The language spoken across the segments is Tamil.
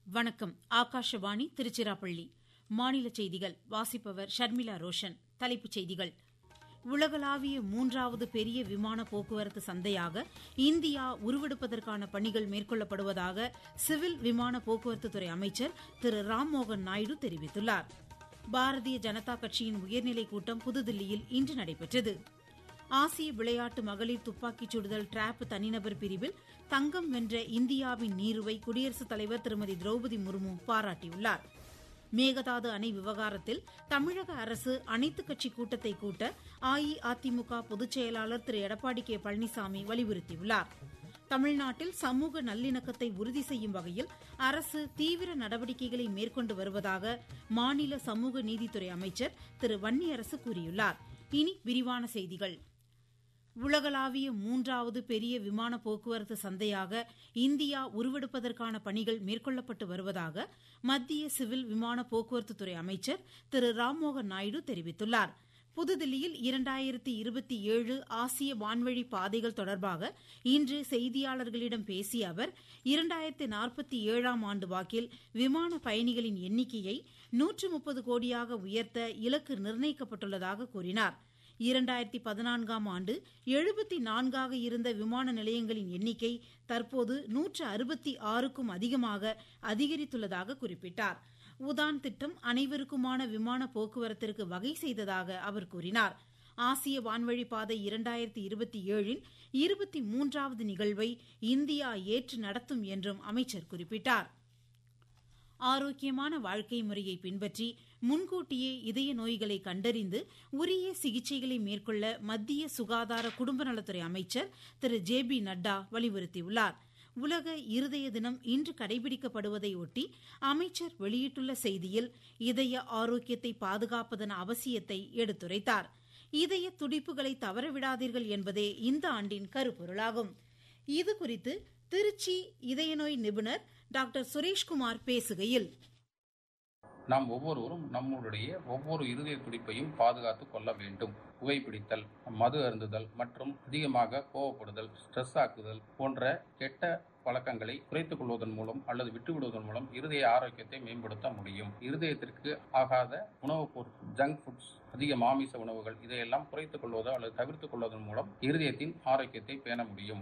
வணக்கம் ஆகாஷவாணி திருச்சிராப்பள்ளி மாநில செய்திகள் வாசிப்பவர் ஷர்மிளா ரோஷன் தலைப்புச் செய்திகள் உலகளாவிய மூன்றாவது பெரிய விமான போக்குவரத்து சந்தையாக இந்தியா உருவெடுப்பதற்கான பணிகள் மேற்கொள்ளப்படுவதாக சிவில் விமான போக்குவரத்துத்துறை அமைச்சர் திரு ராம்மோகன் நாயுடு தெரிவித்துள்ளார் பாரதிய ஜனதா கட்சியின் உயர்நிலைக் கூட்டம் புதுதில்லியில் இன்று நடைபெற்றது ஆசிய விளையாட்டு மகளிர் துப்பாக்கிச் சுடுதல் டிராப் தனிநபர் பிரிவில் தங்கம் வென்ற இந்தியாவின் நீருவை குடியரசுத் தலைவர் திருமதி திரௌபதி முர்மு பாராட்டியுள்ளார் மேகதாது அணை விவகாரத்தில் தமிழக அரசு அனைத்துக் கட்சி கூட்டத்தை கூட்ட அஇஅதிமுக பொதுச் செயலாளர் திரு எடப்பாடி கே பழனிசாமி வலியுறுத்தியுள்ளார் தமிழ்நாட்டில் சமூக நல்லிணக்கத்தை உறுதி செய்யும் வகையில் அரசு தீவிர நடவடிக்கைகளை மேற்கொண்டு வருவதாக மாநில சமூக நீதித்துறை அமைச்சர் திரு வன்னியரசு கூறியுள்ளார் இனி விரிவான செய்திகள் உலகளாவிய மூன்றாவது பெரிய விமான போக்குவரத்து சந்தையாக இந்தியா உருவெடுப்பதற்கான பணிகள் மேற்கொள்ளப்பட்டு வருவதாக மத்திய சிவில் விமான போக்குவரத்துத்துறை அமைச்சர் திரு ராம்மோகன் நாயுடு தெரிவித்துள்ளார் புதுதில்லியில் இரண்டாயிரத்தி இருபத்தி ஏழு ஆசிய வான்வழி பாதைகள் தொடர்பாக இன்று செய்தியாளர்களிடம் பேசிய அவர் இரண்டாயிரத்தி நாற்பத்தி ஏழாம் ஆண்டு வாக்கில் விமான பயணிகளின் எண்ணிக்கையை நூற்று முப்பது கோடியாக உயர்த்த இலக்கு நிர்ணயிக்கப்பட்டுள்ளதாக கூறினார் இரண்டாயிரத்தி பதினான்காம் ஆண்டு எழுபத்தி நான்காக இருந்த விமான நிலையங்களின் எண்ணிக்கை தற்போது நூற்று அறுபத்தி ஆறுக்கும் அதிகமாக அதிகரித்துள்ளதாக குறிப்பிட்டார் உதான் திட்டம் அனைவருக்குமான விமான போக்குவரத்திற்கு வகை செய்ததாக அவர் கூறினார் ஆசிய வான்வழி பாதை இரண்டாயிரத்தி இருபத்தி ஏழின் இருபத்தி மூன்றாவது நிகழ்வை இந்தியா ஏற்று நடத்தும் என்றும் அமைச்சர் குறிப்பிட்டார் ஆரோக்கியமான வாழ்க்கை முறையை பின்பற்றி முன்கூட்டியே இதய நோய்களை கண்டறிந்து உரிய சிகிச்சைகளை மேற்கொள்ள மத்திய சுகாதார குடும்ப நலத்துறை அமைச்சர் திரு ஜே பி நட்டா வலியுறுத்தியுள்ளார் உலக இருதய தினம் இன்று கடைபிடிக்கப்படுவதை ஒட்டி அமைச்சர் வெளியிட்டுள்ள செய்தியில் இதய ஆரோக்கியத்தை பாதுகாப்பதன் அவசியத்தை எடுத்துரைத்தார் இதய துடிப்புகளை தவறவிடாதீர்கள் என்பதே இந்த ஆண்டின் கருப்பொருளாகும் இதுகுறித்து திருச்சி இதய நோய் நிபுணர் டாக்டர் சுரேஷ்குமார் பேசுகையில் நாம் ஒவ்வொருவரும் நம்முடைய ஒவ்வொரு இருதய துடிப்பையும் பாதுகாத்து கொள்ள வேண்டும் புகைப்பிடித்தல் மது அருந்துதல் மற்றும் அதிகமாக கோவப்படுதல் ஸ்ட்ரெஸ் ஆக்குதல் போன்ற கெட்ட பழக்கங்களை குறைத்துக் கொள்வதன் மூலம் அல்லது விட்டுவிடுவதன் மூலம் இருதய ஆரோக்கியத்தை மேம்படுத்த முடியும் இருதயத்திற்கு ஆகாத உணவுப் பொருட்கள் ஜங்க் ஃபுட்ஸ் அதிக மாமிச உணவுகள் இதையெல்லாம் குறைத்துக் கொள்வதோ அல்லது தவிர்த்துக் கொள்வதன் மூலம் இருதயத்தின் ஆரோக்கியத்தை பேண முடியும்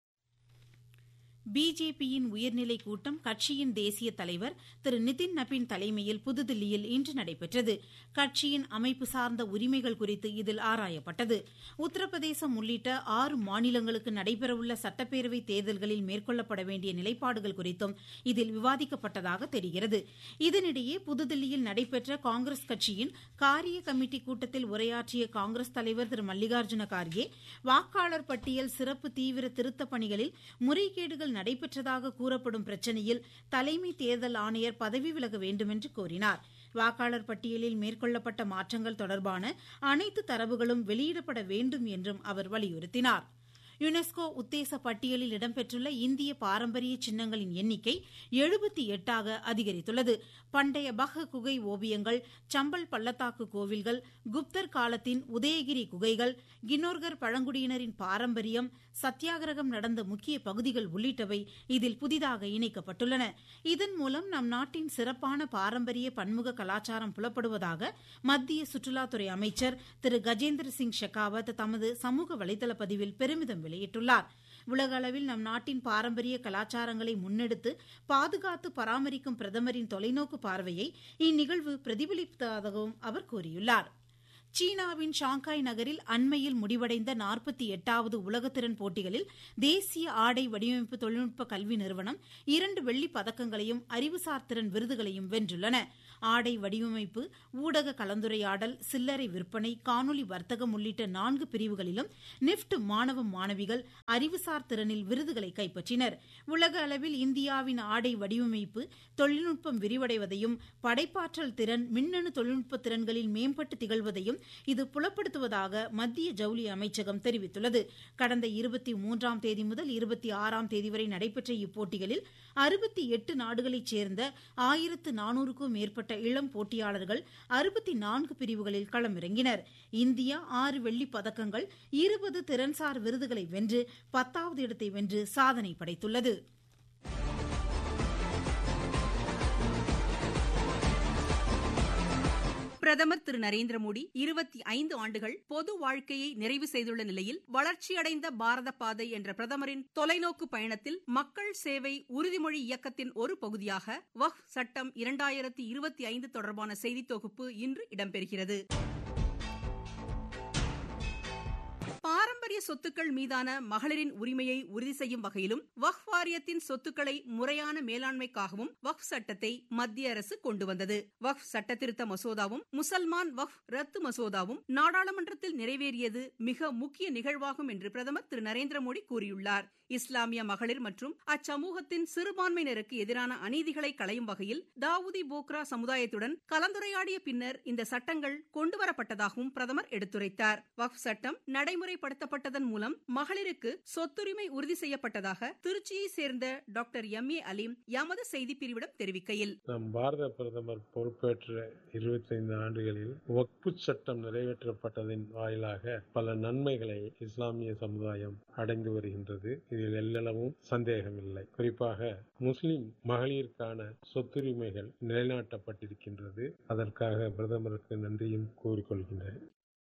பிஜேபியின் உயர்நிலைக் கூட்டம் கட்சியின் தேசிய தலைவர் திரு நிதின் நபின் தலைமையில் புதுதில்லியில் இன்று நடைபெற்றது கட்சியின் அமைப்பு சார்ந்த உரிமைகள் குறித்து இதில் ஆராயப்பட்டது உத்தரப்பிரதேசம் உள்ளிட்ட ஆறு மாநிலங்களுக்கு நடைபெறவுள்ள சட்டப்பேரவை தேர்தல்களில் மேற்கொள்ளப்பட வேண்டிய நிலைப்பாடுகள் குறித்தும் இதில் விவாதிக்கப்பட்டதாக தெரிகிறது இதனிடையே புதுதில்லியில் நடைபெற்ற காங்கிரஸ் கட்சியின் காரிய கமிட்டி கூட்டத்தில் உரையாற்றிய காங்கிரஸ் தலைவர் திரு மல்லிகார்ஜுன கார்கே வாக்காளர் பட்டியல் சிறப்பு தீவிர திருத்தப் பணிகளில் முறைகேடுகள் நடைபெற்றதாக கூறப்படும் பிரச்சினையில் தலைமை தேர்தல் ஆணையர் பதவி விலக வேண்டுமென்று கோரினார் வாக்காளர் பட்டியலில் மேற்கொள்ளப்பட்ட மாற்றங்கள் தொடர்பான அனைத்து தரவுகளும் வெளியிடப்பட வேண்டும் என்றும் அவர் வலியுறுத்தினார் யுனெஸ்கோ உத்தேச பட்டியலில் இடம்பெற்றுள்ள இந்திய பாரம்பரிய சின்னங்களின் எண்ணிக்கை எழுபத்தி எட்டாக அதிகரித்துள்ளது பண்டைய பஹ குகை ஓவியங்கள் சம்பல் பள்ளத்தாக்கு கோவில்கள் குப்தர் காலத்தின் உதயகிரி குகைகள் கின்னோர்கர் பழங்குடியினரின் பாரம்பரியம் சத்தியாகிரகம் நடந்த முக்கிய பகுதிகள் உள்ளிட்டவை இதில் புதிதாக இணைக்கப்பட்டுள்ளன இதன் மூலம் நம் நாட்டின் சிறப்பான பாரம்பரிய பன்முக கலாச்சாரம் புலப்படுவதாக மத்திய சுற்றுலாத்துறை அமைச்சர் திரு கஜேந்திர சிங் ஷெகாவத் தமது சமூக வலைதள பதிவில் பெருமிதம் வெளியிட்டுள்ளார் உலக அளவில் நம் நாட்டின் பாரம்பரிய கலாச்சாரங்களை முன்னெடுத்து பாதுகாத்து பராமரிக்கும் பிரதமரின் தொலைநோக்கு பார்வையை இந்நிகழ்வு பிரதிபலிப்பதாகவும் அவர் கூறியுள்ளார் சீனாவின் ஷாங்காய் நகரில் அண்மையில் முடிவடைந்த நாற்பத்தி எட்டாவது உலகத்திறன் போட்டிகளில் தேசிய ஆடை வடிவமைப்பு தொழில்நுட்ப கல்வி நிறுவனம் இரண்டு வெள்ளிப் பதக்கங்களையும் அறிவுசார் திறன் விருதுகளையும் வென்றுள்ளன ஆடை வடிவமைப்பு ஊடக கலந்துரையாடல் சில்லறை விற்பனை காணொலி வர்த்தகம் உள்ளிட்ட நான்கு பிரிவுகளிலும் நிப்ட் மாணவ மாணவிகள் அறிவுசார் திறனில் விருதுகளை கைப்பற்றினர் உலக அளவில் இந்தியாவின் ஆடை வடிவமைப்பு தொழில்நுட்பம் விரிவடைவதையும் படைப்பாற்றல் திறன் மின்னணு தொழில்நுட்ப திறன்களில் மேம்பட்டு திகழ்வதையும் இது புலப்படுத்துவதாக மத்திய ஜவுளி அமைச்சகம் தெரிவித்துள்ளது கடந்த இருபத்தி மூன்றாம் தேதி முதல் இருபத்தி ஆறாம் தேதி வரை நடைபெற்ற இப்போட்டிகளில் அறுபத்தி எட்டு நாடுகளைச் சேர்ந்த ஆயிரத்து நானூறுக்கும் மேற்பட்ட இளம் போட்டியாளர்கள் அறுபத்தி நான்கு பிரிவுகளில் களமிறங்கினர் இந்தியா ஆறு வெள்ளிப் பதக்கங்கள் இருபது திறன்சார் விருதுகளை வென்று பத்தாவது இடத்தை வென்று சாதனை படைத்துள்ளது பிரதமர் திரு நரேந்திர மோடி இருபத்தி ஐந்து ஆண்டுகள் பொது வாழ்க்கையை நிறைவு செய்துள்ள நிலையில் வளர்ச்சியடைந்த பாரத பாதை என்ற பிரதமரின் தொலைநோக்கு பயணத்தில் மக்கள் சேவை உறுதிமொழி இயக்கத்தின் ஒரு பகுதியாக வக்ஃப் சட்டம் இரண்டாயிரத்தி இருபத்தி ஐந்து தொடர்பான செய்தி தொகுப்பு இன்று இடம்பெறுகிறது பாரம்பரிய சொத்துக்கள் மீதான மகளிரின் உரிமையை உறுதி செய்யும் வகையிலும் வக்ஃப் வாரியத்தின் சொத்துக்களை முறையான மேலாண்மைக்காகவும் வக்ஃப் சட்டத்தை மத்திய அரசு கொண்டு வந்தது வக்ஃப் சட்டத்திருத்த மசோதாவும் முசல்மான் வக்ஃப் ரத்து மசோதாவும் நாடாளுமன்றத்தில் நிறைவேறியது மிக முக்கிய நிகழ்வாகும் என்று பிரதமர் திரு நரேந்திர மோடி கூறியுள்ளார் இஸ்லாமிய மகளிர் மற்றும் அச்சமூகத்தின் சிறுபான்மையினருக்கு எதிரான அநீதிகளை களையும் வகையில் தாவூதி போக்ரா சமுதாயத்துடன் கலந்துரையாடிய பின்னர் இந்த சட்டங்கள் கொண்டுவரப்பட்டதாகவும் பிரதமர் எடுத்துரைத்தார் வக்ஃப் சட்டம் நடைமுறைப்படுத்தப்பட்டதன் மூலம் மகளிருக்கு சொத்துரிமை உறுதி செய்யப்பட்டதாக திருச்சியை சேர்ந்த டாக்டர் எம் ஏ அலீம் எமது செய்திப்பிரிவிடம் தெரிவிக்கையில் நம் பாரத பிரதமர் பொறுப்பேற்ற இருபத்தைந்து ஆண்டுகளில் வக்பு சட்டம் நிறைவேற்றப்பட்டதின் வாயிலாக பல நன்மைகளை இஸ்லாமிய சமுதாயம் அடைந்து வருகின்றது இதில் எல்லளவும் சந்தேகமில்லை குறிப்பாக முஸ்லிம் மகளிருக்கான சொத்துரிமைகள் நிலைநாட்டப்பட்டிருக்கின்றது அதற்காக பிரதமருக்கு நன்றியும் கூறிக்கொள்கின்றேன்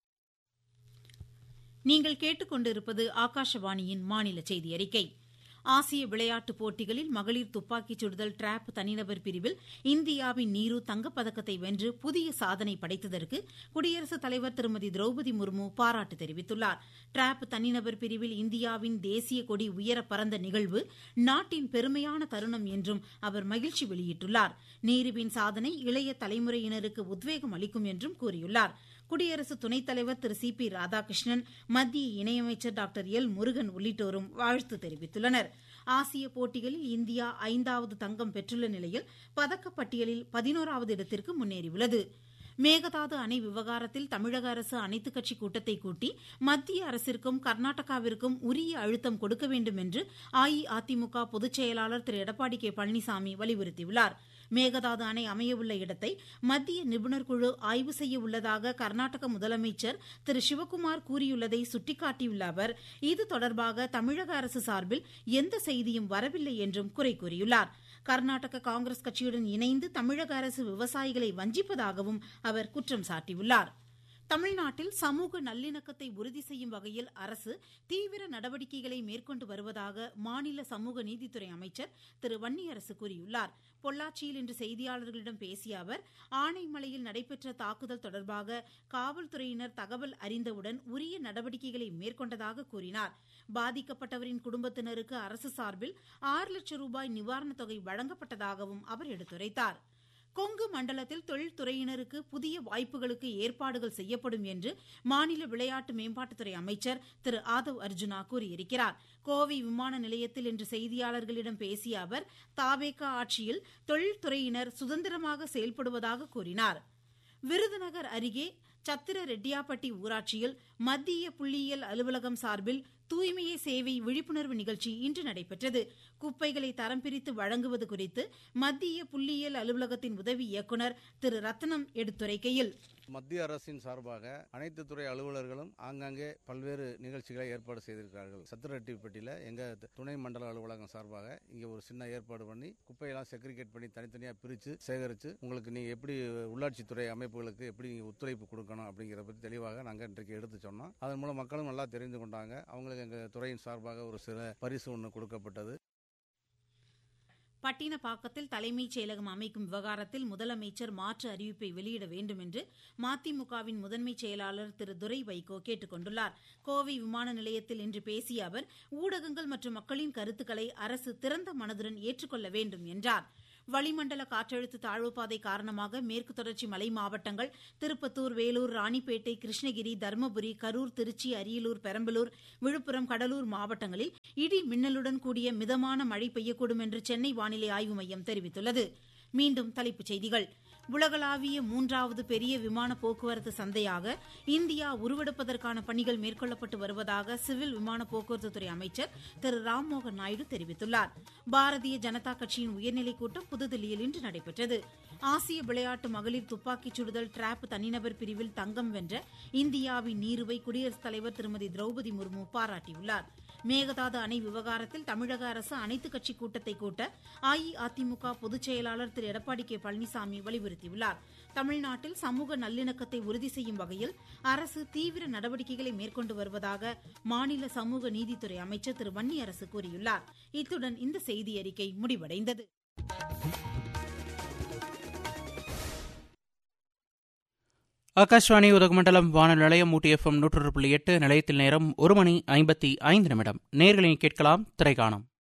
நீங்கள் கேட்டுக்கொண்டிருப்பது ஆகாஷவாணியின் மாநில செய்தி அறிக்கை ஆசிய விளையாட்டுப் போட்டிகளில் மகளிர் துப்பாக்கிச் சுடுதல் டிராப் தனிநபர் பிரிவில் இந்தியாவின் நீரு தங்கப்பதக்கத்தை வென்று புதிய சாதனை படைத்ததற்கு குடியரசுத் தலைவர் திருமதி திரௌபதி முர்மு பாராட்டு தெரிவித்துள்ளார் டிராப் தனிநபர் பிரிவில் இந்தியாவின் தேசிய கொடி உயர பறந்த நிகழ்வு நாட்டின் பெருமையான தருணம் என்றும் அவர் மகிழ்ச்சி வெளியிட்டுள்ளார் நீருவின் சாதனை இளைய தலைமுறையினருக்கு உத்வேகம் அளிக்கும் என்றும் கூறியுள்ளார் குடியரசு துணைத் தலைவர் திரு சி பி ராதாகிருஷ்ணன் மத்திய இணையமைச்சர் டாக்டர் எல் முருகன் உள்ளிட்டோரும் வாழ்த்து தெரிவித்துள்ளனர் ஆசிய போட்டிகளில் இந்தியா ஐந்தாவது தங்கம் பெற்றுள்ள நிலையில் பதக்கப்பட்டியலில் பதினோராவது இடத்திற்கு முன்னேறியுள்ளது மேகதாது அணை விவகாரத்தில் தமிழக அரசு அனைத்துக் கட்சி கூட்டத்தை கூட்டி மத்திய அரசிற்கும் கர்நாடகாவிற்கும் உரிய அழுத்தம் கொடுக்க வேண்டும் என்று அஇஅதிமுக பொதுச் செயலாளர் திரு எடப்பாடி கே பழனிசாமி வலியுறுத்தியுள்ளார் மேகதாது அணை அமையவுள்ள இடத்தை மத்திய நிபுணர் குழு ஆய்வு செய்ய உள்ளதாக கர்நாடக முதலமைச்சர் திரு சிவக்குமார் கூறியுள்ளதை சுட்டிக்காட்டியுள்ள அவர் இது தொடர்பாக தமிழக அரசு சார்பில் எந்த செய்தியும் வரவில்லை என்றும் குறை கூறியுள்ளார் கர்நாடக காங்கிரஸ் கட்சியுடன் இணைந்து தமிழக அரசு விவசாயிகளை வஞ்சிப்பதாகவும் அவர் குற்றம் சாட்டியுள்ளார் தமிழ்நாட்டில் சமூக நல்லிணக்கத்தை உறுதி செய்யும் வகையில் அரசு தீவிர நடவடிக்கைகளை மேற்கொண்டு வருவதாக மாநில சமூக நீதித்துறை அமைச்சர் திரு வன்னியரசு கூறியுள்ளார் பொள்ளாச்சியில் இன்று செய்தியாளர்களிடம் பேசிய அவர் ஆனைமலையில் நடைபெற்ற தாக்குதல் தொடர்பாக காவல்துறையினர் தகவல் அறிந்தவுடன் உரிய நடவடிக்கைகளை மேற்கொண்டதாக கூறினார் பாதிக்கப்பட்டவரின் குடும்பத்தினருக்கு அரசு சார்பில் ஆறு லட்சம் ரூபாய் நிவாரணத் தொகை வழங்கப்பட்டதாகவும் அவர் எடுத்துரைத்தார் கொங்கு மண்டலத்தில் தொழில்துறையினருக்கு புதிய வாய்ப்புகளுக்கு ஏற்பாடுகள் செய்யப்படும் என்று மாநில விளையாட்டு மேம்பாட்டுத்துறை அமைச்சர் திரு ஆதவ் அர்ஜுனா கூறியிருக்கிறார் கோவை விமான நிலையத்தில் இன்று செய்தியாளர்களிடம் பேசிய அவர் தாவேகா ஆட்சியில் தொழில்துறையினர் சுதந்திரமாக செயல்படுவதாக கூறினார் விருதுநகர் அருகே சத்திர ரெட்டியாப்பட்டி ஊராட்சியில் மத்திய புள்ளியியல் அலுவலகம் சார்பில் தூய்மையே சேவை விழிப்புணர்வு நிகழ்ச்சி இன்று நடைபெற்றது குப்பைகளை தரம் பிரித்து வழங்குவது குறித்து மத்திய புள்ளியியல் அலுவலகத்தின் உதவி இயக்குநர் திரு ரத்னம் எடுத்துரைக்கையில் மத்திய அரசின் சார்பாக அனைத்து துறை அலுவலர்களும் ஆங்காங்கே பல்வேறு நிகழ்ச்சிகளை ஏற்பாடு செய்திருக்கிறார்கள் சத்திரட்டிப்பட்டியில் எங்க துணை மண்டல அலுவலகம் சார்பாக இங்க ஒரு சின்ன ஏற்பாடு பண்ணி குப்பையெல்லாம் செக்ரிகேட் பண்ணி தனித்தனியாக பிரித்து சேகரித்து உங்களுக்கு நீங்க எப்படி உள்ளாட்சித்துறை அமைப்புகளுக்கு எப்படி நீங்க ஒத்துழைப்பு கொடுக்கணும் அப்படிங்கிறத பற்றி தெளிவாக நாங்கள் இன்றைக்கு எடுத்து சொன்னோம் அதன் மூலம் மக்களும் நல்லா தெரிந்து கொண்டாங்க அவங்களுக்கு எங்கள் துறையின் சார்பாக ஒரு சில பரிசு ஒன்று கொடுக்கப்பட்டது பட்டினப்பாக்கத்தில் தலைமைச் செயலகம் அமைக்கும் விவகாரத்தில் முதலமைச்சர் மாற்று அறிவிப்பை வெளியிட வேண்டும் என்று மதிமுகவின் முதன்மைச் செயலாளர் திரு துரை வைகோ கேட்டுக் கொண்டுள்ளார் கோவை விமான நிலையத்தில் இன்று பேசிய அவர் ஊடகங்கள் மற்றும் மக்களின் கருத்துக்களை அரசு திறந்த மனதுடன் ஏற்றுக்கொள்ள வேண்டும் என்றார் வளிமண்டல காற்றழுத்த தாழ்வுப்பாதை காரணமாக மேற்கு தொடர்ச்சி மலை மாவட்டங்கள் திருப்பத்தூர் வேலூர் ராணிப்பேட்டை கிருஷ்ணகிரி தருமபுரி கரூர் திருச்சி அரியலூர் பெரம்பலூர் விழுப்புரம் கடலூர் மாவட்டங்களில் இடி மின்னலுடன் கூடிய மிதமான மழை பெய்யக்கூடும் என்று சென்னை வானிலை ஆய்வு மையம் தெரிவித்துள்ளது மீண்டும் தலைப்புச் செய்திகள் உலகளாவிய மூன்றாவது பெரிய விமான போக்குவரத்து சந்தையாக இந்தியா உருவெடுப்பதற்கான பணிகள் மேற்கொள்ளப்பட்டு வருவதாக சிவில் விமான போக்குவரத்துத்துறை அமைச்சர் திரு ராம்மோகன் நாயுடு தெரிவித்துள்ளார் பாரதிய ஜனதா கட்சியின் உயர்நிலைக் கூட்டம் புதுதில்லியில் இன்று நடைபெற்றது ஆசிய விளையாட்டு மகளிர் துப்பாக்கிச் சுடுதல் டிராப் தனிநபர் பிரிவில் தங்கம் வென்ற இந்தியாவின் நீருவை குடியரசுத் தலைவர் திருமதி திரௌபதி முர்மு பாராட்டியுள்ளார் மேகதாது அணை விவகாரத்தில் தமிழக அரசு அனைத்துக் கட்சி கூட்டத்தை கூட்ட அஇஅதிமுக பொதுச் செயலாளர் திரு எடப்பாடி கே பழனிசாமி வலியுறுத்தியுள்ளார் தமிழ்நாட்டில் சமூக நல்லிணக்கத்தை உறுதி செய்யும் வகையில் அரசு தீவிர நடவடிக்கைகளை மேற்கொண்டு வருவதாக மாநில சமூக நீதித்துறை அமைச்சர் திரு வன்னியரசு கூறியுள்ளார் இத்துடன் இந்த செய்தி அறிக்கை முடிவடைந்தது ஆகாஷ்வாணி உதகமண்டலம் வானொலி நிலையம் ஊட்டி எஃப்எம் நூற்று புள்ளி எட்டு நிலையத்தில் நேரம் ஒரு மணி ஐம்பத்தி ஐந்து நிமிடம் நேர்களை கேட்கலாம் திரைக்காணம்